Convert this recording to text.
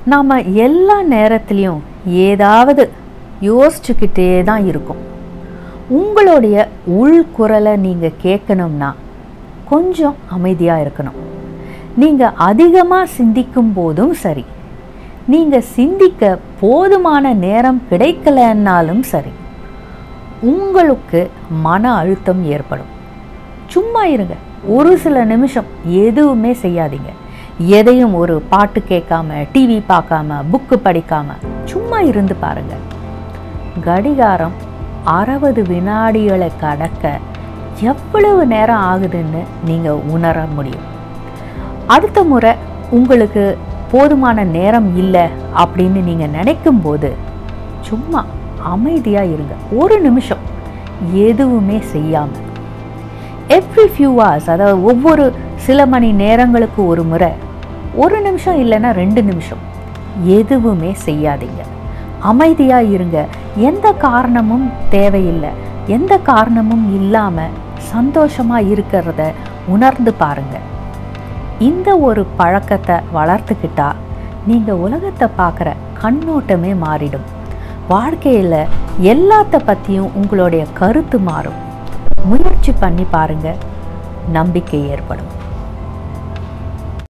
நாம் எல்லா நேரத்துலையும் ஏதாவது யோசிச்சுக்கிட்டே தான் இருக்கோம் உங்களுடைய உள்குரலை நீங்கள் கேட்கணும்னா கொஞ்சம் அமைதியாக இருக்கணும் நீங்கள் அதிகமாக சிந்திக்கும் போதும் சரி நீங்கள் சிந்திக்க போதுமான நேரம் கிடைக்கலன்னாலும் சரி உங்களுக்கு மன அழுத்தம் ஏற்படும் சும்மா இருங்க ஒரு சில நிமிஷம் எதுவுமே செய்யாதீங்க எதையும் ஒரு பாட்டு கேட்காம டிவி பார்க்காம புக்கு படிக்காம சும்மா இருந்து பாருங்க கடிகாரம் அறுபது வினாடிகளை கடக்க எவ்வளவு நேரம் ஆகுதுன்னு நீங்கள் உணர முடியும் அடுத்த முறை உங்களுக்கு போதுமான நேரம் இல்லை அப்படின்னு நீங்கள் நினைக்கும் போது சும்மா அமைதியாக இருங்க ஒரு நிமிஷம் எதுவுமே செய்யாமல் எவ்ரி ஃபியூ ஹவர்ஸ் அதாவது ஒவ்வொரு சில மணி நேரங்களுக்கு ஒரு முறை ஒரு நிமிஷம் இல்லைன்னா ரெண்டு நிமிஷம் எதுவுமே செய்யாதீங்க அமைதியாக இருங்க எந்த காரணமும் தேவையில்லை எந்த காரணமும் இல்லாமல் சந்தோஷமாக இருக்கிறத உணர்ந்து பாருங்க இந்த ஒரு பழக்கத்தை வளர்த்துக்கிட்டா நீங்கள் உலகத்தை பார்க்குற கண்ணோட்டமே மாறிடும் வாழ்க்கையில் எல்லாத்த பற்றியும் உங்களுடைய கருத்து மாறும் முயற்சி பண்ணி பாருங்க நம்பிக்கை ஏற்படும்